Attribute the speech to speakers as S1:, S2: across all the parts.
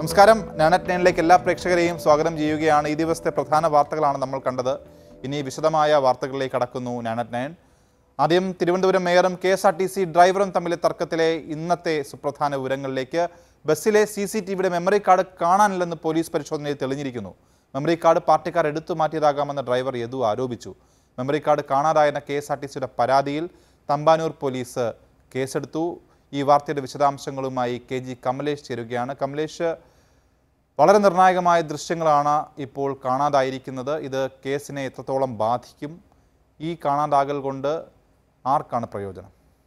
S1: നമസ്കാരം നാനറ്റ് നയനിലേക്ക് എല്ലാ പ്രേക്ഷകരെയും സ്വാഗതം ചെയ്യുകയാണ് ഈ ദിവസത്തെ പ്രധാന വാർത്തകളാണ് നമ്മൾ കണ്ടത് ഇനി വിശദമായ വാർത്തകളിലേക്ക് കടക്കുന്നു നാനറ്റ് നയൻ ആദ്യം തിരുവനന്തപുരം മേയറും K S R T C ഡ്രൈവറും തമ്മിലെ തർക്കത്തിലെ ഇന്നത്തെ സുപ്രധാന വിവരങ്ങളിലേക്ക് ബസ്സിലെ സി സി ടി വിയുടെ മെമ്മറി കാർഡ് കാണാനില്ലെന്ന് പോലീസ് പരിശോധനയിൽ തെളിഞ്ഞിരിക്കുന്നു മെമ്മറി കാർഡ് പാർട്ടിക്കാർ എടുത്തു മാറ്റിയതാകാമെന്ന് ഡ്രൈവർ യദു ആരോപിച്ചു മെമ്മറി കാർഡ് കാണാതായെന്ന കെ എസ് ആർ ടി സിയുടെ പരാതിയിൽ തമ്പാനൂർ പോലീസ് കേസെടുത്തു ഈ വാർത്തയുടെ വിശദാംശങ്ങളുമായി കെ ജി കമലേഷ് ചേരുകയാണ് കമലേഷ് വളരെ നിർണായകമായ ദൃശ്യങ്ങളാണ് ഇപ്പോൾ കാണാതായിരിക്കുന്നത് ഇത് കേസിനെ എത്രത്തോളം ബാധിക്കും ഈ കാണാതാകൽ കൊണ്ട് ആർക്കാണ് പ്രയോജനം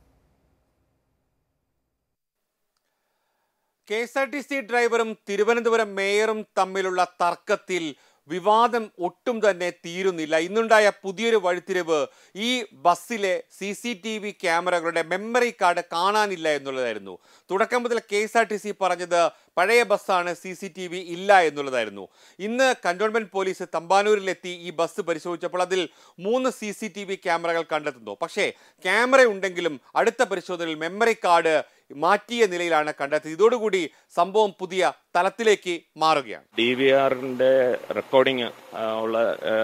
S2: K S R T C ഡ്രൈവറും തിരുവനന്തപുരം മേയറും തമ്മിലുള്ള തർക്കത്തിൽ വിവാദം ഒട്ടും തന്നെ തീരുന്നില്ല ഇന്നുണ്ടായ പുതിയൊരു വഴിത്തിരിവ് ഈ ബസ്സിലെ സി സി ടി വി ക്യാമറകളുടെ മെമ്മറി കാർഡ് കാണാനില്ല എന്നുള്ളതായിരുന്നു തുടക്കം മുതൽ K S R T C പറഞ്ഞത് പഴയ ബസ്സാണ് സി സി ടി വി ഇല്ല എന്നുള്ളതായിരുന്നു ഇന്ന് കന്റോൺമെന്റ് പോലീസ് തമ്പാനൂരിലെത്തി ഈ ബസ് പരിശോധിച്ചപ്പോൾ അതിൽ മൂന്ന് സി സി ടി വി ക്യാമറകൾ കണ്ടെത്തുന്നു പക്ഷേ ക്യാമറ ഉണ്ടെങ്കിലും അടുത്ത പരിശോധനയിൽ മെമ്മറി കാർഡ് മാറ്റിയ നിലയിലാണ് കണ്ടെത്തിയത് ഇതോടുകൂടി സംഭവം പുതിയ തലത്തിലേക്ക് മാറുകയാണ്
S3: ഡി വി ആറിന്റെ റെക്കോർഡിംഗ് ഉള്ള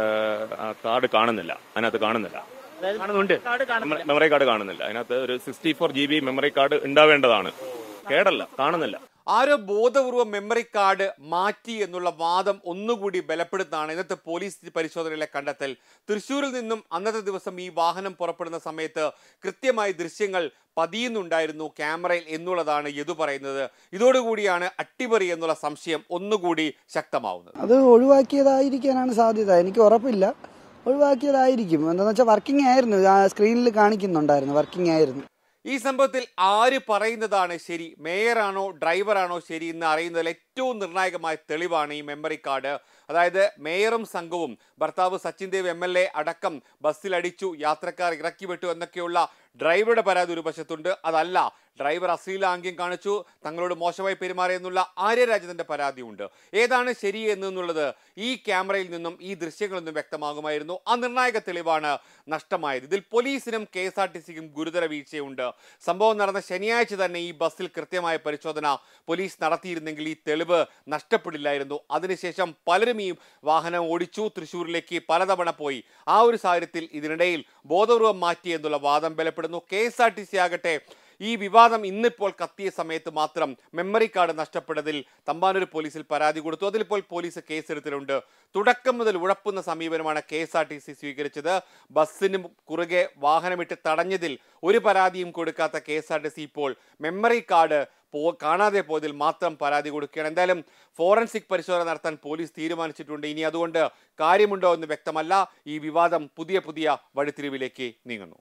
S3: കാർഡ് കാണുന്നില്ല അതിനകത്ത് കാണുന്നില്ല കാണുന്നുണ്ട് മെമ്മറി കാർഡ് കാണുന്നില്ല അതിനകത്ത് ഒരു sixty four G B memory card ഉണ്ടാവേണ്ടതാണ് കേടല്ല കാണുന്നില്ല
S2: ആരോ ബോധപൂർവം മെമ്മറി കാർഡ് മാറ്റി എന്നുള്ള വാദം ഒന്നുകൂടി ബലപ്പെടുത്താണ് ഇന്നത്തെ പോലീസ് പരിശോധനയിലെ കണ്ടെത്തൽ തൃശ്ശൂരിൽ നിന്നും അന്നത്തെ ദിവസം ഈ വാഹനം പുറപ്പെടുന്ന സമയത്ത് കൃത്യമായി ദൃശ്യങ്ങൾ പതിയുന്നുണ്ടായിരുന്നു ക്യാമറയിൽ എന്നുള്ളതാണ് യദു പറയുന്നത് ഇതോടുകൂടിയാണ് അട്ടിമറി എന്നുള്ള സംശയം ഒന്നുകൂടി ശക്തമാവുന്നത്
S4: അത് ഒഴിവാക്കിയതായിരിക്കാനാണ് സാധ്യത എനിക്ക് ഉറപ്പില്ല ഒഴിവാക്കിയതായിരിക്കും എന്താണെന്ന് വെച്ചാൽ വർക്കിംഗ് ആയിരുന്നു ആ സ്ക്രീനിൽ കാണിക്കുന്നുണ്ടായിരുന്നു വർക്കിംഗ് ആയിരുന്നു
S2: ഈ സംഭവത്തിൽ ആര് പറയുന്നതാണ് ശരി മേയറാണോ ഡ്രൈവറാണോ ശരി എന്ന് അറിയുന്നതിൽ ഏറ്റവും നിർണായകമായ തെളിവാണ് ഈ മെമ്മറി കാർഡ് അതായത് മേയറും സംഘവും ഭർത്താവ് Sachin Dev M L A അടക്കം ബസ്സിലടിച്ചു യാത്രക്കാർ ഇറക്കി വിട്ടു എന്നൊക്കെയുള്ള ഡ്രൈവറുടെ പരാതി ഒരു വശത്തുണ്ട് അതല്ല ഡ്രൈവർ അശ്ലീലാംഗ്യം കാണിച്ചു തങ്ങളോട് മോശമായി പെരുമാറിയെന്നുള്ള ആര്യരാജന്റെ പരാതിയുണ്ട് ഏതാണ് ശരി എന്നുള്ളത് ഈ ക്യാമറയിൽ നിന്നും ഈ ദൃശ്യങ്ങളിൽ നിന്നും വ്യക്തമാകുമായിരുന്നു ആ നിർണായക തെളിവാണ് നഷ്ടമായത് ഇതിൽ പോലീസിനും കെ എസ് ആർ ടി സിക്കും ഗുരുതര വീഴ്ചയുണ്ട് സംഭവം നടന്ന ശനിയാഴ്ച തന്നെ ഈ ബസ്സിൽ കൃത്യമായ പരിശോധന പോലീസ് നടത്തിയിരുന്നെങ്കിൽ ഈ തെളിവ് നഷ്ടപ്പെടില്ലായിരുന്നു അതിനുശേഷം പലരും ഈ വാഹനം ഓടിച്ചു തൃശ്ശൂരിലേക്ക് പലതവണ പോയി ആ ഒരു സാഹചര്യത്തിൽ ഇതിനിടയിൽ ബോധപൂർവം മാറ്റി എന്നുള്ള വാദം ബലപ്പെടുന്നു K S R T C ആകട്ടെ ഈ വിവാദം ഇന്നിപ്പോൾ കത്തിയ സമയത്ത് മാത്രം മെമ്മറി കാർഡ് നഷ്ടപ്പെട്ടതിൽ തമ്പാനൂർ പോലീസിൽ പരാതി കൊടുത്തു അതിലിപ്പോൾ പോലീസ് കേസെടുത്തിട്ടുണ്ട് തുടക്കം മുതൽ ഉഴപ്പുന്ന സമീപനമാണ് K S R T C സ്വീകരിച്ചത് ബസ്സിന് കുറുകെ വാഹനമിട്ട് തടഞ്ഞതിൽ ഒരു പരാതിയും കൊടുക്കാത്ത K S R T C ഇപ്പോൾ മെമ്മറി കാർഡ് പോ കാണാതെ പോയതിൽ മാത്രം പരാതി കൊടുക്കുകയാണ് എന്തായാലും ഫോറൻസിക് പരിശോധന നടത്താൻ പോലീസ് തീരുമാനിച്ചിട്ടുണ്ട് ഇനി അതുകൊണ്ട് കാര്യമുണ്ടോ എന്ന് വ്യക്തമല്ല ഈ വിവാദം പുതിയ പുതിയ വഴിത്തിരിവിലേക്ക് നീങ്ങുന്നു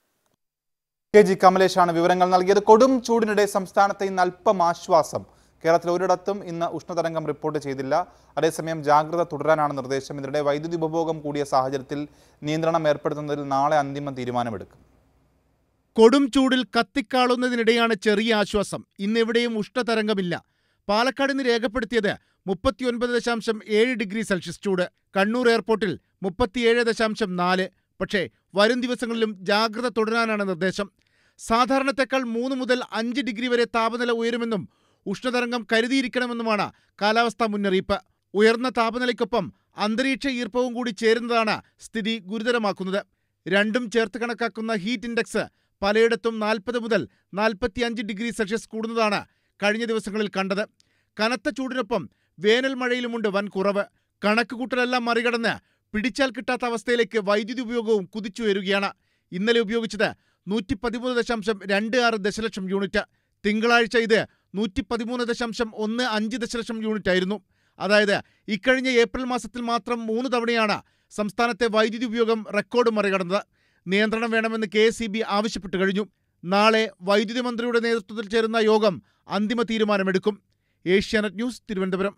S1: കെ ജി കമലേഷാണ് വിവരങ്ങൾ നൽകിയത് കൊടും ചൂടിനിടെ സംസ്ഥാനത്ത് ഇന്ന് അല്പം ആശ്വാസം കേരളത്തിൽ ഒരിടത്തും ഇന്ന് ഉഷ്ണതരംഗം റിപ്പോർട്ട് ചെയ്തില്ല അതേസമയം ജാഗ്രത തുടരാനാണ് നിർദ്ദേശം ഇതിനിടെ വൈദ്യുതി ഉപഭോഗം കൂടിയ സാഹചര്യത്തിൽ നിയന്ത്രണം ഏർപ്പെടുത്തുന്നതിൽ നാളെ അന്തിമ തീരുമാനമെടുക്കും
S5: കൊടും ചൂടിൽ കത്തിക്കാളുന്നതിനിടെയാണ് ചെറിയ ആശ്വാസം ഇന്നെവിടെയും ഉഷ്ണതരംഗമില്ല പാലക്കാട് ഇന്ന് രേഖപ്പെടുത്തിയത് മുപ്പത്തിയൊൻപത് ദശാംശം ഏഴ് ഡിഗ്രി സെൽഷ്യസ് ചൂട് കണ്ണൂർ എയർപോർട്ടിൽ മുപ്പത്തിയേഴ് ദശാംശം നാല് പക്ഷേ വരും ദിവസങ്ങളിലും ജാഗ്രത തുടരാനാണ് നിർദ്ദേശം സാധാരണത്തെക്കാൾ മൂന്ന് മുതൽ അഞ്ച് ഡിഗ്രി വരെ താപനില ഉയരുമെന്നും ഉഷ്ണതരംഗം കരുതിയിരിക്കണമെന്നുമാണ് കാലാവസ്ഥാ മുന്നറിയിപ്പ് ഉയർന്ന താപനിലയ്ക്കൊപ്പം അന്തരീക്ഷ ഈർപ്പവും കൂടി ചേരുന്നതാണ് സ്ഥിതി ഗുരുതരമാക്കുന്നത് രണ്ടും ചേർത്ത് കണക്കാക്കുന്ന ഹീറ്റ് ഇൻഡെക്സ് പലയിടത്തും നാൽപ്പത് മുതൽ നാൽപ്പത്തിയഞ്ച് ഡിഗ്രി സെൽഷ്യസ് കൂടുന്നതാണ് കഴിഞ്ഞ ദിവസങ്ങളിൽ കണ്ടത് കനത്ത ചൂടിനൊപ്പം വേനൽ മഴയിലുമുണ്ട് വൻ കുറവ് കണക്കുകൂട്ടലെല്ലാം മറികടന്ന് പിടിച്ചാൽ കിട്ടാത്ത അവസ്ഥയിലേക്ക് വൈദ്യുതി ഉപയോഗവും കുതിച്ചുയരുകയാണ് ഇന്നലെ ഉപയോഗിച്ചത് നൂറ്റി പതിമൂന്ന് ദശാംശം രണ്ട് ആറ് ദശലക്ഷം യൂണിറ്റ് തിങ്കളാഴ്ച ഇത് നൂറ്റി പതിമൂന്ന് ദശാംശം ഒന്ന് അഞ്ച് ദശലക്ഷം യൂണിറ്റ് ആയിരുന്നു അതായത് ഇക്കഴിഞ്ഞ ഏപ്രിൽ മാസത്തിൽ മാത്രം മൂന്ന് തവണയാണ് സംസ്ഥാനത്തെ വൈദ്യുതി ഉപയോഗം റെക്കോർഡ് മറികടന്നത് നിയന്ത്രണം വേണമെന്ന് കെ എസ് ആവശ്യപ്പെട്ടു കഴിഞ്ഞു നാളെ വൈദ്യുതി മന്ത്രിയുടെ നേതൃത്വത്തിൽ ചേരുന്ന യോഗം അന്തിമ തീരുമാനമെടുക്കും ഏഷ്യാനെറ്റ് ന്യൂസ് തിരുവനന്തപുരം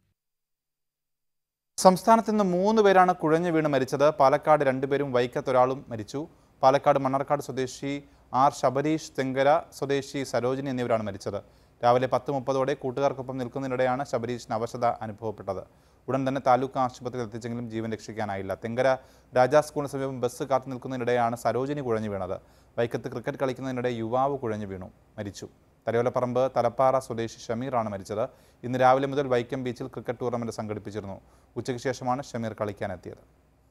S1: സംസ്ഥാനത്ത് ഇന്ന് മൂന്ന് പേരാണ് കുഴഞ്ഞു വീണ് മരിച്ചത് പാലക്കാട് രണ്ടുപേരും വൈക്കത്ത് ഒരാളും മരിച്ചു പാലക്കാട് മണ്ണാർക്കാട് സ്വദേശി ആർ ശബരീഷ് തെങ്കര സ്വദേശി സരോജിനി എന്നിവരാണ് മരിച്ചത് രാവിലെ പത്ത് മുപ്പതോടെ കൂട്ടുകാർക്കൊപ്പം നിൽക്കുന്നതിനിടെയാണ് ശബരീഷിന് അവശത അനുഭവപ്പെട്ടത് ഉടൻ തന്നെ താലൂക്ക് ആശുപത്രിയിൽ എത്തിച്ചെങ്കിലും ജീവൻ രക്ഷിക്കാനായില്ല തെങ്കര രാജാ സ്കൂളിന് സമീപം ബസ് കാത്തു നിൽക്കുന്നതിനിടെയാണ് സരോജിനി കുഴഞ്ഞു വീണത് വൈക്കത്ത് ക്രിക്കറ്റ് കളിക്കുന്നതിനിടെ യുവാവ് കുഴഞ്ഞു വീണു മരിച്ചു തലയോലപ്പറമ്പ് തലപ്പാറ സ്വദേശി ഷമീറാണ് മരിച്ചത് ഇന്ന് രാവിലെ മുതൽ വൈക്കം ബീച്ചിൽ ക്രിക്കറ്റ് ടൂർണമെന്റ് സംഘടിപ്പിച്ചിരുന്നു ഉച്ചയ്ക്ക് ശേഷമാണ് ഷമീർ കളിക്കാനെത്തിയത്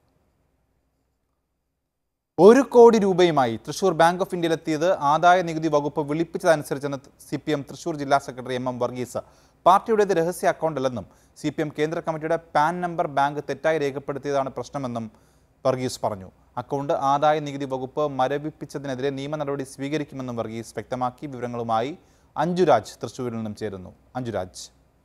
S1: ഒരു കോടി രൂപയുമായി തൃശൂർ ബാങ്ക് ഓഫ് ഇന്ത്യയിലെത്തിയത് ആദായ നികുതി വകുപ്പ് വിളിപ്പിച്ചതനുസരിച്ചെന്ന് സി പി എം തൃശൂർ ജില്ലാ സെക്രട്ടറി എം എം വർഗീസ് പാർട്ടിയുടേത് രഹസ്യ അക്കൗണ്ടല്ലെന്നും സി പി എം കേന്ദ്ര കമ്മിറ്റിയുടെ പാൻ നമ്പർ ബാങ്ക് തെറ്റായി രേഖപ്പെടുത്തിയതാണ് പ്രശ്നമെന്നും വർഗീസ് പറഞ്ഞു അക്കൗണ്ട് ആദായ നികുതി വകുപ്പ് മരവിപ്പിച്ചതിനെതിരെ നിയമ നടപടി സ്വീകരിക്കുമെന്നും വർഗീസ് വ്യക്തമാക്കി വിവരങ്ങളുമായി അഞ്ജുരാജ് തൃശൂരിൽ നിന്നും ചേരുന്നു അഞ്ജുരാജ്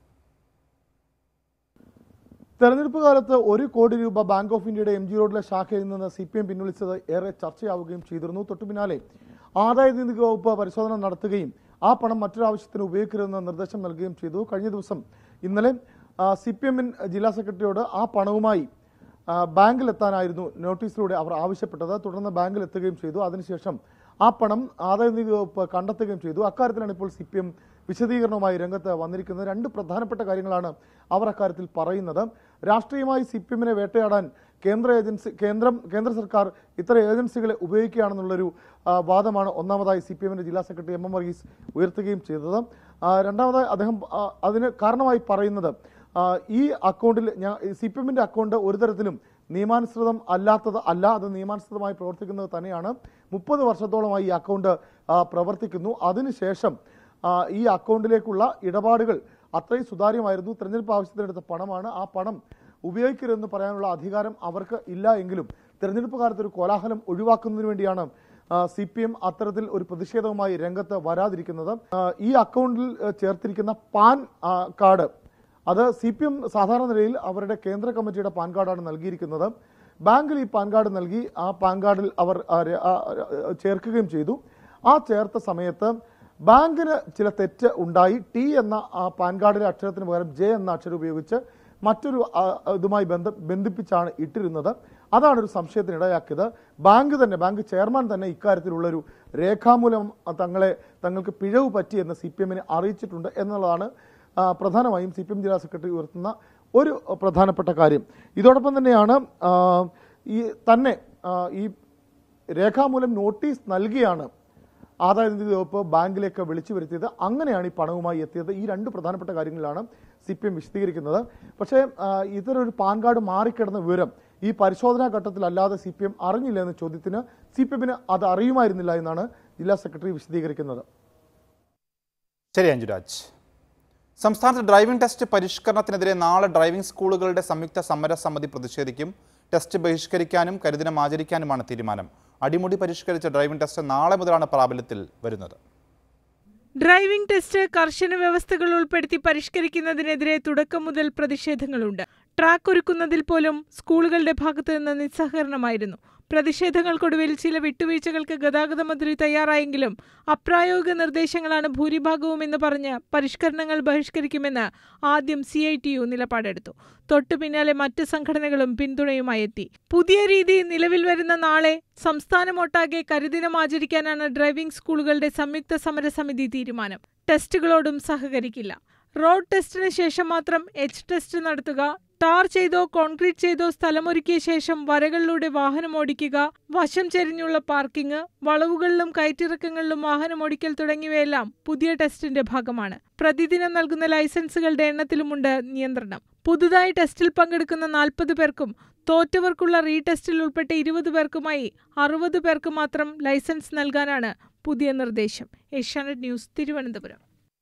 S6: തെരഞ്ഞെടുപ്പ് കാലത്ത് ഒരു കോടി രൂപ ബാങ്ക് ഓഫ് ഇന്ത്യയുടെ എം ജി റോഡിലെ ശാഖയിൽ നിന്ന് സി പി എം പിൻവലിച്ചത് ഏറെ ചർച്ചയാവുകയും ചെയ്തിരുന്നു തൊട്ടു പിന്നാലെ ആദായ നികുതി വകുപ്പ് പരിശോധന നടത്തുകയും ആ പണം മറ്റൊരു ആവശ്യത്തിന് ഉപയോഗിക്കരുതെന്ന് നിർദ്ദേശം നൽകുകയും ചെയ്തു കഴിഞ്ഞ ദിവസം ഇന്നലെ സി പി എമ്മിൻ ജില്ലാ സെക്രട്ടറിയോട് ആ പണവുമായി ആ, ബാങ്കിലെത്താനായിരുന്നു നോട്ടീസിലൂടെ അവർ ആവശ്യപ്പെട്ടത് തുടർന്ന് ബാങ്കിൽ എത്തുകയും ചെയ്തു അതിനുശേഷം ആ പണം ആദായ നികുതി വകുപ്പ് കണ്ടെത്തുകയും ചെയ്തു അക്കാര്യത്തിലാണ് ഇപ്പോൾ സി പി എം വിശദീകരണവുമായി രംഗത്ത് വന്നിരിക്കുന്നത് രണ്ട് പ്രധാനപ്പെട്ട കാര്യങ്ങളാണ് അവർ അക്കാര്യത്തിൽ പറയുന്നത് രാഷ്ട്രീയമായി സി പി എമ്മിനെ വേട്ടയാടാൻ കേന്ദ്ര ഏജൻസി കേന്ദ്രം കേന്ദ്ര സർക്കാർ ഇത്തരം ഏജൻസികളെ ഉപയോഗിക്കുകയാണെന്നുള്ളൊരു ആ, വാദമാണ് ഒന്നാമതായി സി പി എമ്മിന്റെ ജില്ലാ സെക്രട്ടറി എം എം വർഗീസ് ഉയർത്തുകയും ചെയ്തത് ആ, രണ്ടാമതായി അദ്ദേഹം ആ, അതിന് കാരണമായി പറയുന്നത് ആ, ഈ അക്കൗണ്ടിൽ ഞാൻ സി പി എമ്മിന്റെ അക്കൗണ്ട് ഒരു തരത്തിലും നിയമാനുസൃതം അല്ലാത്തത് അല്ല അത് നിയമാനുസൃതമായി പ്രവർത്തിക്കുന്നത് തന്നെയാണ് മുപ്പത് വർഷത്തോളമായി ഈ അക്കൗണ്ട് ആ, പ്രവർത്തിക്കുന്നു അതിനുശേഷം ആ, ഈ അക്കൗണ്ടിലേക്കുള്ള ഇടപാടുകൾ അത്രയും സുതാര്യമായിരുന്നു തെരഞ്ഞെടുപ്പ് ആവശ്യത്തിനെടുത്ത പണമാണ് ആ പണം ഉപയോഗിക്കരുതെന്ന് പറയാനുള്ള അധികാരം അവർക്ക് ഇല്ല എങ്കിലും തെരഞ്ഞെടുപ്പ് കാലത്ത് ഒരു കോലാഹലം ഒഴിവാക്കുന്നതിന് വേണ്ടിയാണ് സി പി എം അത്തരത്തിൽ ഒരു പ്രതിഷേധവുമായി രംഗത്ത് വരാതിരിക്കുന്നത് ആ, ഈ അക്കൗണ്ടിൽ ആ, ചേർത്തിരിക്കുന്ന പാൻ ആ, കാർഡ് അത് സി പി എം സാധാരണ നിലയിൽ അവരുടെ കേന്ദ്ര കമ്മിറ്റിയുടെ പാൻ കാർഡാണ് നൽകിയിരിക്കുന്നത് ബാങ്കിൽ ഈ പാൻ കാർഡ് നൽകി ആ പാൻ കാർഡിൽ അവർ ആ, ര- ആ, ആ, ചേർക്കുകയും ചെയ്തു ആ ചേർത്ത സമയത്ത് ബാങ്കിന് ചില തെറ്റ് ഉണ്ടായി ടി എന്ന ആ പാൻ കാർഡിലെ അക്ഷരത്തിന് പകരം ജെ എന്ന അക്ഷരം ഉപയോഗിച്ച് മറ്റൊരു ആ, ഇതുമായി ബന്ധ ബന്ധിപ്പിച്ചാണ് ഇട്ടിരുന്നത് അതാണ് ഒരു സംശയത്തിന് ഇടയാക്കിയത് ബാങ്ക് തന്നെ ബാങ്ക് ചെയർമാൻ തന്നെ ഇക്കാര്യത്തിലുള്ളൊരു രേഖാമൂലം തങ്ങളെ തങ്ങൾക്ക് പിഴവ് പറ്റിയെന്ന് സി പി എമ്മിനെ അറിയിച്ചിട്ടുണ്ട് എന്നുള്ളതാണ് ആ, പ്രധാനമായും സി പി എം ജില്ലാ സെക്രട്ടറി ഉയർത്തുന്ന ഒരു പ്രധാനപ്പെട്ട കാര്യം ഇതോടൊപ്പം തന്നെയാണ് ആ, ഈ തന്നെ ആ, ഈ രേഖാമൂലം നോട്ടീസ് നൽകിയാണ് ആദായ നികുതി വകുപ്പ് ബാങ്കിലേക്ക് വിളിച്ചു വരുത്തിയത് അങ്ങനെയാണ് ഈ പണവുമായി എത്തിയത് ഈ രണ്ട് പ്രധാനപ്പെട്ട കാര്യങ്ങളിലാണ് സി പി എം വിശദീകരിക്കുന്നത് പക്ഷേ ആ, ഇത്തരൊരു പാൻ കാർഡ് മാറിക്കിടന്ന വിവരം ഈ പരിശോധനാ ഘട്ടത്തിൽ അല്ലാതെ സി പി എം അറിഞ്ഞില്ല എന്ന ചോദ്യത്തിന് സി പി എമ്മിന് അത് അറിയുമായിരുന്നില്ല എന്നാണ് ജില്ലാ സെക്രട്ടറി വിശദീകരിക്കുന്നത്
S1: ശരി അഞ്ജുരാജ് സംസ്ഥാനത്ത് ഡ്രൈവിംഗ് ടെസ്റ്റ് പരിഷ്കരണത്തിനെതിരെ നാളെ ഡ്രൈവിംഗ് സ്കൂളുകളുടെ സംയുക്ത സമരസമിതി പ്രതിഷേധിക്കും ടെസ്റ്റ് ബഹിഷ്കരിക്കാനും കരിദിനം ആചരിക്കാനുമാണ് തീരുമാനം അടിമുടി പരിഷ്കരിച്ച ഡ്രൈവിംഗ് ടെസ്റ്റ് നാളെ മുതലാണ് പ്രാബല്യത്തിൽ വരുന്നത്
S7: ഡ്രൈവിംഗ് ടെസ്റ്റ് കർശന വ്യവസ്ഥകൾ ഉൾപ്പെടുത്തി പരിഷ്കരിക്കുന്നതിനെതിരെ തുടക്കം മുതൽ പ്രതിഷേധങ്ങളുണ്ട് ട്രാക്ക് ഒരുക്കുന്നതിൽ പോലും സ്കൂളുകളുടെ ഭാഗത്തു നിന്ന് നിസ്സഹകരണമായിരുന്നു പ്രതിഷേധങ്ങൾക്കൊടുവിൽ ചില വിട്ടുവീഴ്ചകൾക്ക് ഗതാഗത മന്ത്രി തയ്യാറായെങ്കിലും അപ്രായോഗിക നിർദ്ദേശങ്ങളാണ് ഭൂരിഭാഗവും എന്ന് പറഞ്ഞ് പരിഷ്കരണങ്ങൾ ബഹിഷ്കരിക്കുമെന്ന് ആദ്യം സി ഐ ടി യു നിലപാടെടുത്തു തൊട്ടു പിന്നാലെ മറ്റ് സംഘടനകളും പിന്തുണയുമായി എത്തി പുതിയ രീതി നിലവിൽ വരുന്ന നാളെ സംസ്ഥാനമൊട്ടാകെ കരിദിനം ആചരിക്കാനാണ് ഡ്രൈവിംഗ് സ്കൂളുകളുടെ സംയുക്ത സമരസമിതി തീരുമാനം ടെസ്റ്റുകളോടും സഹകരിക്കില്ല റോഡ് ടെസ്റ്റിന് ശേഷം മാത്രം എച്ച് ടെസ്റ്റ് നടത്തുക ടാർ ചെയ്തോ കോൺക്രീറ്റ് ചെയ്തോ സ്ഥലമൊരുക്കിയ ശേഷം വരകളിലൂടെ വാഹനം ഓടിക്കുക വശം ചെരിഞ്ഞുള്ള പാർക്കിംഗ് വളവുകളിലും കയറ്റിറക്കങ്ങളിലും വാഹനം ഓടിക്കൽ തുടങ്ങിയവയെല്ലാം പുതിയ ടെസ്റ്റിന്റെ ഭാഗമാണ് പ്രതിദിനം നൽകുന്ന ലൈസൻസുകളുടെ എണ്ണത്തിലുമുണ്ട് നിയന്ത്രണം പുതുതായി ടെസ്റ്റിൽ പങ്കെടുക്കുന്ന നാൽപ്പത് പേർക്കും തോറ്റവർക്കുള്ള റീടെസ്റ്റിൽ ഉൾപ്പെട്ട ഇരുപത് പേർക്കുമായി അറുപത് പേർക്ക് മാത്രം ലൈസൻസ് നൽകാനാണ് പുതിയ നിർദ്ദേശം ഏഷ്യാനെറ്റ് ന്യൂസ് തിരുവനന്തപുരം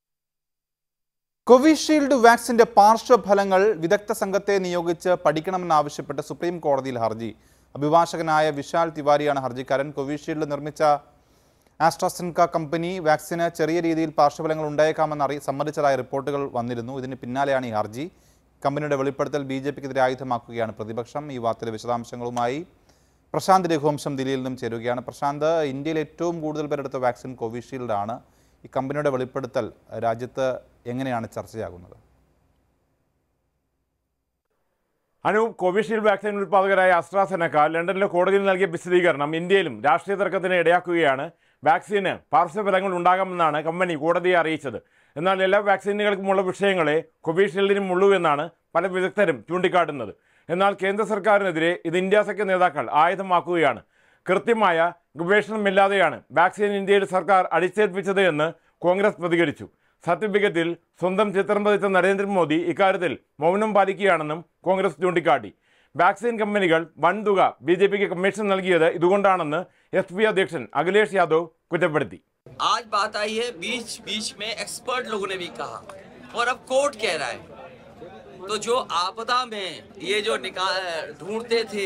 S1: കോവിഷീൽഡ് വാക്സിന്റെ പാർശ്വഫലങ്ങൾ വിദഗ്ധ സംഘത്തെ നിയോഗിച്ച് പഠിക്കണമെന്നാവശ്യപ്പെട്ട് സുപ്രീം കോടതിയിൽ ഹർജി അഭിഭാഷകനായ വിശാൽ തിവാരിയാണ് ഹർജിക്കാരൻ കോവിഷീൽഡ് നിർമ്മിച്ച ആസ്ട്രാസെൻക കമ്പനി വാക്സിന് ചെറിയ രീതിയിൽ പാർശ്വഫലങ്ങൾ ഉണ്ടായേക്കാമെന്ന് അറി സമ്മതിച്ചതായ റിപ്പോർട്ടുകൾ വന്നിരുന്നു ഇതിന് പിന്നാലെയാണ് ഈ ഹർജി കമ്പനിയുടെ വെളിപ്പെടുത്തൽ ബി ജെ പിക്കെതിരെ ആയുധമാക്കുകയാണ് പ്രതിപക്ഷം ഈ വാർത്തയിലെ വിശദാംശങ്ങളുമായി പ്രശാന്ത് രഘുവംശം ദില്ലിയിൽ നിന്നും ചേരുകയാണ് പ്രശാന്ത് ഇന്ത്യയിൽ ഏറ്റവും കൂടുതൽ പേരെടുത്ത വാക്സിൻ കോവിഷീൽഡ് ആണ് ഈ കമ്പനിയുടെ വെളിപ്പെടുത്തൽ രാജ്യത്ത് എങ്ങനെയാണ് ചർച്ചയാകുന്നത്
S8: അനു കോവിഷീൽഡ് വാക്സിൻ ഉൽപ്പാദകരായ അസ്ട്രാസെനക്ക ലണ്ടനിലെ കോടതിയിൽ നൽകിയ വിശദീകരണം ഇന്ത്യയിലും രാഷ്ട്രീയ തർക്കത്തിന് ഇടയാക്കുകയാണ് വാക്സിന് പാർശ്വഫലങ്ങൾ ഉണ്ടാകാമെന്നാണ് കമ്പനി കോടതിയെ അറിയിച്ചത് എന്നാൽ എല്ലാ വാക്സിനുകൾക്കുമുള്ള വിഷയങ്ങളെ കോവിഷീൽഡിനും ഉള്ളൂ എന്നാണ് പല വിദഗ്ധരും ചൂണ്ടിക്കാട്ടുന്നത് എന്നാൽ കേന്ദ്ര സർക്കാരിനെതിരെ ഇത് ഇന്ത്യ സഖ്യ നേതാക്കൾ ആയുധമാക്കുകയാണ് കൃത്യമായ ഗവേഷണമില്ലാതെയാണ് വാക്സിൻ ഇന്ത്യയിൽ സർക്കാർ അടിച്ചേൽപ്പിച്ചത് എന്ന് കോൺഗ്രസ് പ്രതികരിച്ചു സർട്ടിഫിക്കറ്റിൽ സ്വന്തം ചിത്രം പതിച്ച നരേന്ദ്രമോദി ഇക്കാര്യത്തിൽ മൗനം പാലിക്കുകയാണെന്നും കോൺഗ്രസ് ചൂണ്ടിക്കാട്ടി വാക്സിൻ കമ്പനികൾ വൻതുക ബി ജെ പിക്ക് കമ്മീഷൻ നൽകിയത് ഇതുകൊണ്ടാണെന്ന് എസ് പി അധ്യക്ഷൻ അഖിലേഷ് യാദവ് കുറ്റപ്പെടുത്തി
S9: आज बात आई है बीच बीच में एक्सपर्ट लोगों ने भी कहा और अब कोर्ट कह रहा है तो जो आपदा में ये जो निकाल ढूंढते थे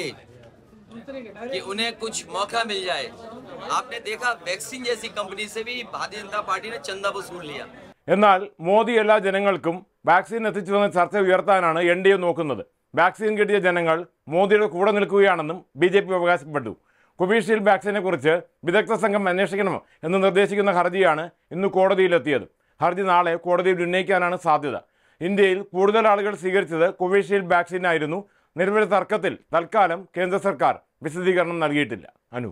S9: कि उन्हें कुछ मौका मिल जाए आपने देखा वैक्सीन जैसी कंपनी से भी भारतीय जनता पार्टी ने चंदा वसूल लिया
S8: എന്നാൽ മോദി എല്ലാ ജനങ്ങൾക്കും വാക്സിൻ എത്തിച്ചുവെന്ന ചർച്ച ഉയർത്താനാണ് എൻ ഡി എ നോക്കുന്നത് വാക്സിൻ കിട്ടിയ ജനങ്ങൾ മോദിയുടെ കൂടെ നിൽക്കുകയാണെന്നും ബി ജെ പി അവകാശപ്പെട്ടു കോവിഷീൽഡ് വാക്സിനെ കുറിച്ച് വിദഗ്ധ സംഘം അന്വേഷിക്കണം എന്ന് നിർദ്ദേശിക്കുന്ന ഹർജിയാണ് ഇന്ന് കോടതിയിലെത്തിയത് ഹർജി നാളെ കോടതിയിൽ ഉന്നയിക്കാനാണ് സാധ്യത ഇന്ത്യയിൽ കൂടുതൽ ആളുകൾ സ്വീകരിച്ചത് കോവിഷീൽഡ് വാക്സിൻ ആയിരുന്നു നിലവിലെ തർക്കത്തിൽ തൽക്കാലം കേന്ദ്ര സർക്കാർ വിശദീകരണം നൽകിയിട്ടില്ല അനു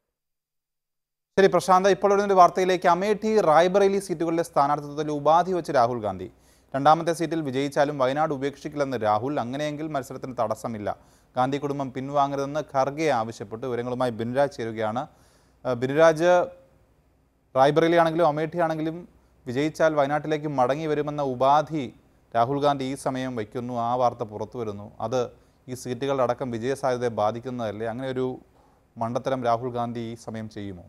S1: ശരി പ്രശാന്ത് ഇപ്പോൾ വരുന്ന ഒരു വാർത്തയിലേക്ക് അമേഠി റായ്ബറേലി സീറ്റുകളിലെ സ്ഥാനാർത്ഥിത്വത്തിൽ ഉപാധി വെച്ച് രാഹുൽ ഗാന്ധി രണ്ടാമത്തെ സീറ്റിൽ വിജയിച്ചാലും വയനാട് ഉപേക്ഷിക്കില്ലെന്ന് രാഹുൽ അങ്ങനെയെങ്കിൽ മത്സരത്തിന് തടസ്സമില്ല ഗാന്ധി കുടുംബം പിൻവാങ്ങരുതെന്ന് ഖർഗെ ആവശ്യപ്പെട്ടു വിവരങ്ങളുമായി ബിനുരാജ് ചേരുകയാണ് ആ, ബിനുരാജ് റായ്ബറേലി ആണെങ്കിലും അമേഠി ആണെങ്കിലും വിജയിച്ചാൽ വയനാട്ടിലേക്ക് മടങ്ങി വരുമെന്ന ഉപാധി രാഹുൽ ഗാന്ധി ഈ സമയം വയ്ക്കുന്നു ആ വാർത്ത പുറത്തു വരുന്നു അത് ഈ സീറ്റുകളടക്കം വിജയസാധ്യതയെ ബാധിക്കുന്നതല്ലേ അങ്ങനെ ഒരു മണ്ടത്തരം രാഹുൽ ഗാന്ധി ഈ സമയം ചെയ്യുമോ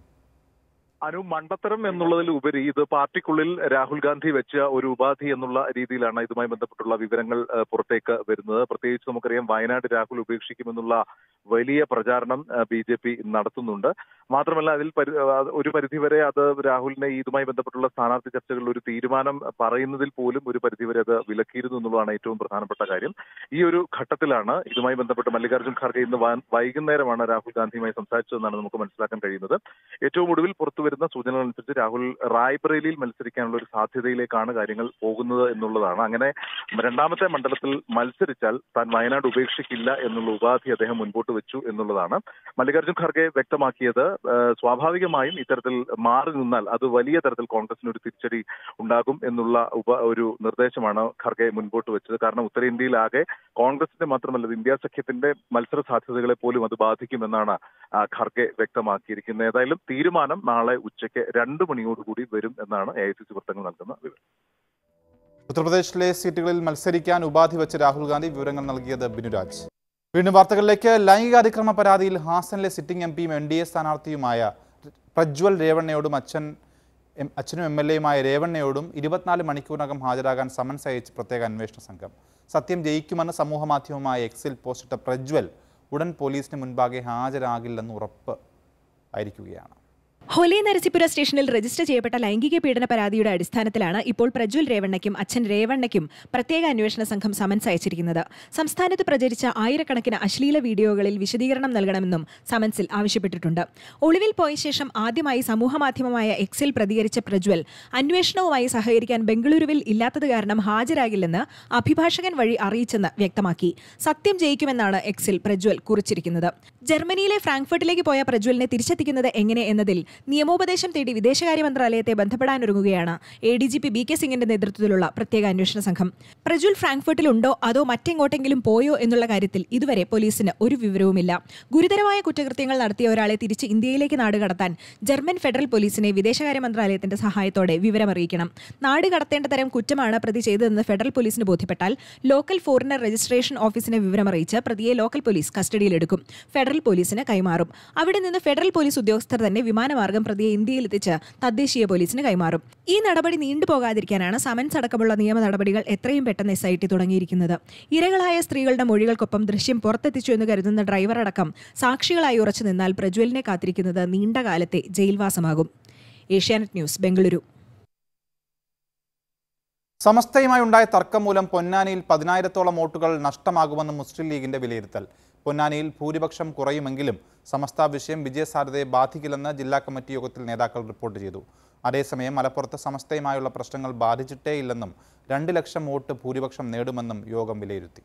S10: അനു മണ്ടത്തരം എന്നുള്ളതിൽ ഉപരി ഇത് പാർട്ടിക്കുള്ളിൽ രാഹുൽ ഗാന്ധി വെച്ച ഒരു ഉപാധി എന്നുള്ള രീതിയിലാണ് ഇതുമായി ബന്ധപ്പെട്ടുള്ള വിവരങ്ങൾ ഏഹ്, പുറത്തേക്ക് വരുന്നത് പ്രത്യേകിച്ച് നമുക്കറിയാം വയനാട് രാഹുൽ ഉപേക്ഷിക്കുമെന്നുള്ള വലിയ പ്രചാരണം ബി ജെ പി നടത്തുന്നുണ്ട് മാത്രമല്ല അതിൽ പരി- അത് ഒരു പരിധിവരെ അത് രാഹുലിനെ ഇതുമായി ബന്ധപ്പെട്ടുള്ള സ്ഥാനാർത്ഥി ചർച്ചകളിൽ ഒരു തീരുമാനം പറയുന്നതിൽ പോലും ഒരു പരിധിവരെ അത് വിലക്കിയിരുന്നു എന്നുള്ളതാണ് ഏറ്റവും പ്രധാനപ്പെട്ട കാര്യം ഈ ഒരു ഘട്ടത്തിലാണ് ഇതുമായി ബന്ധപ്പെട്ട് മല്ലികാർജ്ജുൻ ഖാർഗെ ഇന്ന് വ- വൈകുന്നേരമാണ് രാഹുൽ ഗാന്ധിയുമായി സംസാരിച്ചതെന്നാണ് നമുക്ക് മനസ്സിലാക്കാൻ കഴിയുന്നത് ഏറ്റവും ഒടുവിൽ പുറത്തു വരുന്ന സൂചനകൾ അനുസരിച്ച് രാഹുൽ റായ്ബറേലിയിൽ മത്സരിക്കാനുള്ള ഒരു സാധ്യതയിലേക്കാണ് കാര്യങ്ങൾ പോകുന്നത് എന്നുള്ളതാണ് അങ്ങനെ രണ്ടാമത്തെ മണ്ഡലത്തിൽ മത്സരിച്ചാൽ താൻ വയനാട് ഉപേക്ഷിക്കില്ല എന്നുള്ള ഉപാധി അദ്ദേഹം മുൻപോട്ട് വെച്ചു എന്നുള്ളതാണ് മല്ലികാർജ്ജുൻ ഖാർഗെ വ്യക്തമാക്കിയത് ഏഹ്, സ്വാഭാവികമായും ഇത്തരത്തിൽ മാറി നിന്നാൽ അത് വലിയ തരത്തിൽ കോൺഗ്രസിന് ഒരു തിരിച്ചടി ഉണ്ടാകും എന്നുള്ള ഉപ ഒരു നിർദ്ദേശമാണ് ഖർഗെ മുൻപോട്ട് വെച്ചത് കാരണം ഉത്തരേന്ത്യയിലാകെ കോൺഗ്രസിന്റെ മാത്രമല്ല ഇന്ത്യ സഖ്യത്തിന്റെ മത്സര സാധ്യതകളെ പോലും അത് ബാധിക്കുമെന്നാണ് ആ, ഖർഗെ വ്യക്തമാക്കിയിരിക്കുന്നത് ഏതായാലും തീരുമാനം നാളെ ഉച്ചയ്ക്ക് രണ്ട് മണിയോടുകൂടി വരും എന്നാണ് എ ഐ സി സി വൃത്തങ്ങൾ നൽകുന്ന വിവരം
S1: ഉത്തർപ്രദേശിലെ സീറ്റുകളിൽ മത്സരിക്കാൻ ഉപാധി വെച്ച് രാഹുൽ ഗാന്ധി വിവരങ്ങൾ നൽകിയത് ബിനുരാജ് വീണ്ടും വാർത്തകളിലേക്ക് ലൈംഗികാതിക്രമ പരാതിയിൽ ഹാസനിലെ സിറ്റിംഗ് എം പിയും എൻ ഡി എ സ്ഥാനാർത്ഥിയുമായ പ്രജ്വൽ രേവണ്ണയോടും അച്ഛൻ എം- അച്ഛനും എം എൽ എയുമായ രേവണ്ണയോടും ഇരുപത്തിനാല് മണിക്കൂറിനകം ഹാജരാകാൻ സമൻസ് അയച്ച് പ്രത്യേക അന്വേഷണ സംഘം സത്യം ജയിക്കുമെന്ന് സമൂഹമാധ്യമമായ എക്സിൽ പോസ്റ്റിട്ട പ്രജ്വൽ ഉടൻ പോലീസിന് മുൻപാകെ ഹാജരാകില്ലെന്ന് ഉറപ്പ് ആയിരിക്കുകയാണ്
S11: ഹൊലി നരസിപുര സ്റ്റേഷനിൽ രജിസ്റ്റർ ചെയ്യപ്പെട്ട ലൈംഗിക പീഡന പരാതിയുടെ അടിസ്ഥാനത്തിലാണ് ഇപ്പോൾ പ്രജ്വൽ രേവണ്ണയ്ക്കും അച്ഛൻ രേവണ്ണയ്ക്കും പ്രത്യേക അന്വേഷണ സംഘം സമൻസ് അയച്ചിരിക്കുന്നത് സംസ്ഥാനത്ത് പ്രചരിച്ച ആയിരക്കണക്കിന് അശ്ലീല വീഡിയോകളിൽ വിശദീകരണം നൽകണമെന്നും സമൻസിൽ ആവശ്യപ്പെട്ടിട്ടുണ്ട് ഒളിവിൽ പോയ ശേഷം ആദ്യമായി സമൂഹമാധ്യമമായ എക്സിൽ പ്രതികരിച്ച പ്രജ്വൽ അന്വേഷണവുമായി സഹകരിക്കാൻ ബംഗളൂരുവിൽ ഇല്ലാത്തത് കാരണം ഹാജരാകില്ലെന്ന് അഭിഭാഷകൻ വഴി അറിയിച്ചെന്ന് വ്യക്തമാക്കി സത്യം ജയിക്കുമെന്നാണ് എക്സിൽ പ്രജ്വൽ കുറിച്ചിരിക്കുന്നത് ജർമ്മനിയിലെ ഫ്രാങ്ക്ഫർട്ടിലേക്ക് പോയ പ്രജ്വലിനെ തിരിച്ചെത്തിക്കുന്നത് എങ്ങനെ എന്നതിൽ നിയമോപദേശം തേടി വിദേശകാര്യ മന്ത്രാലയത്തെ ബന്ധപ്പെടാനൊരുങ്ങുകയാണ് A D G P B K സിംഗിന്റെ നേതൃത്വത്തിലുള്ള പ്രത്യേക അന്വേഷണ സംഘം പ്രജ്വൽ ഫ്രാങ്ക്ഫർട്ടിലുണ്ടോ അതോ മറ്റെങ്ങോട്ടെങ്കിലും പോയോ എന്നുള്ള കാര്യത്തിൽ ഇതുവരെ പോലീസിന് ഒരു വിവരവുമില്ല ഗുരുതരമായ കുറ്റകൃത്യങ്ങൾ നടത്തിയ ഒരാളെ തിരിച്ച് ഇന്ത്യയിലേക്ക് നാടുകടത്താൻ ജർമ്മൻ ഫെഡറൽ പോലീസിനെ വിദേശകാര്യ മന്ത്രാലയത്തിന്റെ സഹായത്തോടെ വിവരമറിയിക്കണം നാട് കടത്തേണ്ട തരം കുറ്റമാണ് പ്രതി ചെയ്തതെന്ന് ഫെഡറൽ പോലീസിന് ബോധ്യപ്പെട്ടാൽ ലോക്കൽ ഫോറിനർ രജിസ്ട്രേഷൻ ഓഫീസിനെ വിവരമറിയിച്ച് പ്രതിയെ ലോക്കൽ പോലീസ് കസ്റ്റഡിയിലെടുക്കും ഫെഡറൽ പോലീസിന് കൈമാറും അവിടെ നിന്ന് ഫെഡറൽ പോലീസ് ഉദ്യോഗസ്ഥർ തന്നെ വിമാനമാർഗം പ്രതിയെ ഇന്ത്യയിലെത്തിച്ച് തദ്ദേശീയ പോലീസിന് കൈമാറും ഈ നടപടി നീണ്ടുപോകാതിരിക്കാനാണ് സമൻസ് അടക്കമുള്ള നിയമ നടപടികൾ എത്രയും പെട്ടെന്ന് എസ് ഐ ടി തുടങ്ങിയിരിക്കുന്നത് ഇരകളായ സ്ത്രീകളുടെ മൊഴികൾക്കൊപ്പം ദൃശ്യം പുറത്തെത്തിച്ചു എന്ന് കരുതുന്ന ഡ്രൈവർ അടക്കം സാക്ഷികളായി ഉറച്ചു നിന്നാൽ പ്രജ്വലിനെ കാത്തിരിക്കുന്നത് നീണ്ടകാലത്തെ ജയിൽവാസമാകും ഏഷ്യാനെറ്റ് ന്യൂസ് ബംഗളൂരു
S1: സമസ്തയുമായി ഉണ്ടായ തർക്കം മൂലം പൊന്നാനിയിൽ പതിനായിരത്തോളം വോട്ടുകൾ നഷ്ടമാകുമെന്ന് മുസ്ലിം ലീഗിന്റെ വിലയിരുത്തൽ പൊന്നാനിയിൽ ഭൂരിപക്ഷം കുറയുമെങ്കിലും സമസ്ത വിഷയം വിജയസാധ്യതയെ ബാധിക്കില്ലെന്ന് ജില്ലാ കമ്മിറ്റി യോഗത്തിൽ നേതാക്കൾ റിപ്പോർട്ട് ചെയ്തു അതേസമയം മലപ്പുറത്ത് സമസ്തയുമായുള്ള പ്രശ്നങ്ങൾ ബാധിച്ചിട്ടേയില്ലെന്നും രണ്ട് ലക്ഷം വോട്ട് ഭൂരിപക്ഷം നേടുമെന്നും യോഗം വിലയിരുത്തി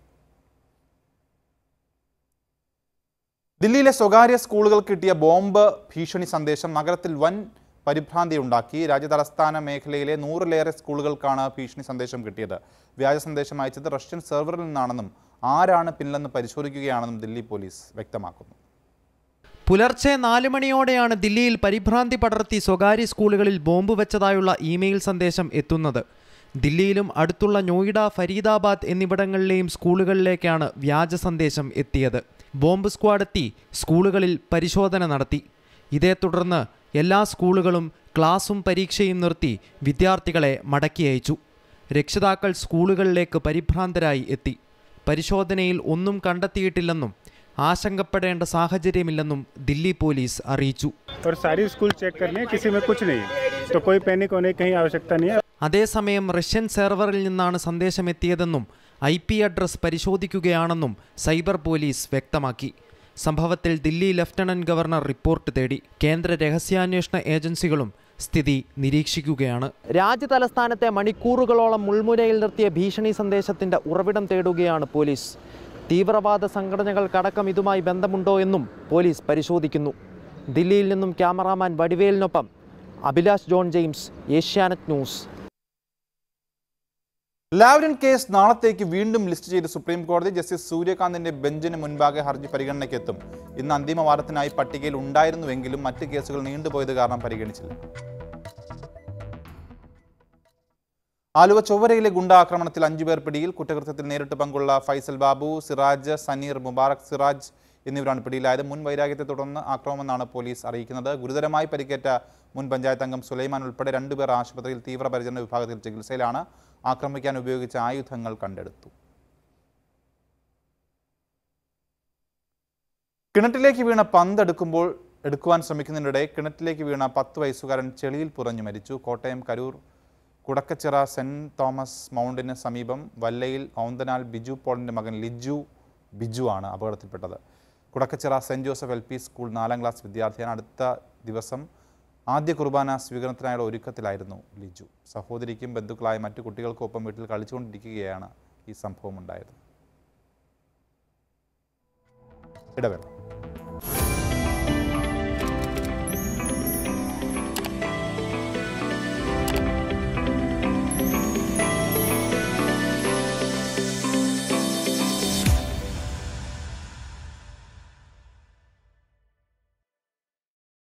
S1: ദില്ലിയിലെ സ്വകാര്യ സ്കൂളുകൾക്ക് കിട്ടിയ ബോംബ് ഭീഷണി സന്ദേശം നഗരത്തിൽ വൻ പരിഭ്രാന്തിയുണ്ടാക്കി രാജ്യതലസ്ഥാന മേഖലയിലെ നൂറിലേറെ സ്കൂളുകൾക്കാണ് ഭീഷണി സന്ദേശം കിട്ടിയത് വ്യാജ സന്ദേശം അയച്ചത് റഷ്യൻ സെർവറിൽ നിന്നാണെന്നും ആരാണ് പിന്നിലെന്ന് പരിശോധിക്കുകയാണെന്നും ദില്ലി പോലീസ് വ്യക്തമാക്കുന്നു
S12: പുലർച്ചെ നാല് മണിയോടെയാണ് ദില്ലിയിൽ പരിഭ്രാന്തി പടർത്തി സ്വകാര്യ സ്കൂളുകളിൽ ബോംബ് വെച്ചതായുള്ള ഇമെയിൽ സന്ദേശം എത്തുന്നത് ദില്ലിയിലും അടുത്തുള്ള നോയിഡ ഫരീദാബാദ് എന്നിവിടങ്ങളിലെയും സ്കൂളുകളിലേക്കാണ് വ്യാജ സന്ദേശം എത്തിയത് ബോംബ് സ്ക്വാഡ് എത്തി സ്കൂളുകളിൽ പരിശോധന നടത്തി ഇതേ തുടർന്ന് എല്ലാ സ്കൂളുകളും ക്ലാസും പരീക്ഷയും നിർത്തി വിദ്യാർത്ഥികളെ മടക്കി അയച്ചു രക്ഷിതാക്കൾ സ്കൂളുകളിലേക്ക് പരിഭ്രാന്തരായി എത്തി പരിശോധനയിൽ ഒന്നും കണ്ടെത്തിയിട്ടില്ലെന്നും ആശങ്കപ്പെടേണ്ട സാഹചര്യമില്ലെന്നും ദില്ലി പോലീസ് അറിയിച്ചു
S13: और सारी स्कूल चेक करनी है किसी में कुछ नहीं है तो कोई पैनिक होने की कहीं आवश्यकता नहीं है
S12: അതേസമയം റഷ്യൻ സെർവറിൽ നിന്നാണ് സന്ദേശമെത്തിയതെന്നും ഐ പി അഡ്രസ് പരിശോധിക്കുകയാണെന്നും സൈബർ പോലീസ് വ്യക്തമാക്കി സംഭവത്തിൽ ദില്ലി ലഫ്റ്റനന്റ് ഗവർണർ റിപ്പോർട്ട് തേടി കേന്ദ്ര രഹസ്യാന്വേഷണ ഏജൻസികളും സ്ഥിതി നിരീക്ഷിക്കുകയാണ് രാജ്യതലസ്ഥാനത്തെ മണിക്കൂറുകളോളം മുൾമുനയിൽ നിർത്തിയ ഭീഷണി സന്ദേശത്തിന്റെ ഉറവിടം തേടുകയാണ് പോലീസ് തീവ്രവാദ സംഘടനകൾക്കടക്കം ഇതുമായി ബന്ധമുണ്ടോ എന്നും പോലീസ് പരിശോധിക്കുന്നു ദില്ലിയിൽ നിന്നും ക്യാമറാമാൻ വടിവേലിനൊപ്പം Abhilash John James Asianet news
S1: Lavalin case നാളത്തേക്ക് വീണ്ടും ലിസ്റ്റ് ചെയ്ത് സുപ്രീം കോടതി ജസ്റ്റിസ് സൂര്യകാന്തിന്റെ ബെഞ്ചിന് മുൻപാകെ ഹർജി പരിഗണനയ്ക്കെത്തും ഇന്ന് അന്തിമ വാദത്തിനായി പട്ടികയിൽ ഉണ്ടായിരുന്നുവെങ്കിലും മറ്റ് കേസുകൾ നീണ്ടുപോയത് കാരണം പരിഗണിച്ചില്ല ആലുവ ചൊവ്വരയിലെ ഗുണ്ടാക്രമണത്തിൽ അഞ്ചുപേർ പിടിയിൽ കുറ്റകൃത്യത്തിൽ നേരിട്ട് പങ്കുള്ള ഫൈസൽ ബാബു സിറാജ് സനീർ മുബാറക് സിറാജ് എന്നിവരാണ് പിടിയിലായത് മുൻ വൈരാഗ്യത്തെ തുടർന്ന് ആക്രമണമെന്നാണ് പോലീസ് അറിയിക്കുന്നത് ഗുരുതരമായി പരിക്കേറ്റ മുൻ പഞ്ചായത്ത് അംഗം സുലൈമാൻ ഉൾപ്പെടെ രണ്ടുപേർ ആശുപത്രിയിൽ തീവ്രപരിചരണ വിഭാഗത്തിൽ ചികിത്സയിലാണ് ആക്രമിക്കാൻ ഉപയോഗിച്ച ആയുധങ്ങൾ കണ്ടെടുത്തു കിണറ്റിലേക്ക് വീണ പന്ത് എടുക്കുമ്പോൾ എടുക്കുവാൻ ശ്രമിക്കുന്നതിനിടെ കിണറ്റിലേക്ക് വീണ പത്ത് വയസ്സുകാരൻ ചെളിയിൽ പുറഞ്ഞു മരിച്ചു കോട്ടയം കരൂർ കുടക്കച്ചിറ സെന്റ് തോമസ് മൗണ്ടിന് സമീപം വല്ലയിൽ ഔന്തനാൽ ബിജു പോളിൻ്റെ മകൻ ലിജു ബിജു ആണ് അപകടത്തിൽപ്പെട്ടത് Kudakkachira saint Joseph L P school നാലാം ക്ലാസ് വിദ്യാർത്ഥിയാണ് അടുത്ത ദിവസം ആദ്യ കുർബാന സ്വീകരണത്തിനായുള്ള ഒരുക്കത്തിലായിരുന്നു ലിജു സഹോദരിക്കും ബന്ധുക്കളായ മറ്റു കുട്ടികൾക്കൊപ്പം വീട്ടിൽ കളിച്ചുകൊണ്ടിരിക്കുകയാണ് ഈ സംഭവം ഉണ്ടായത് ഇടവേള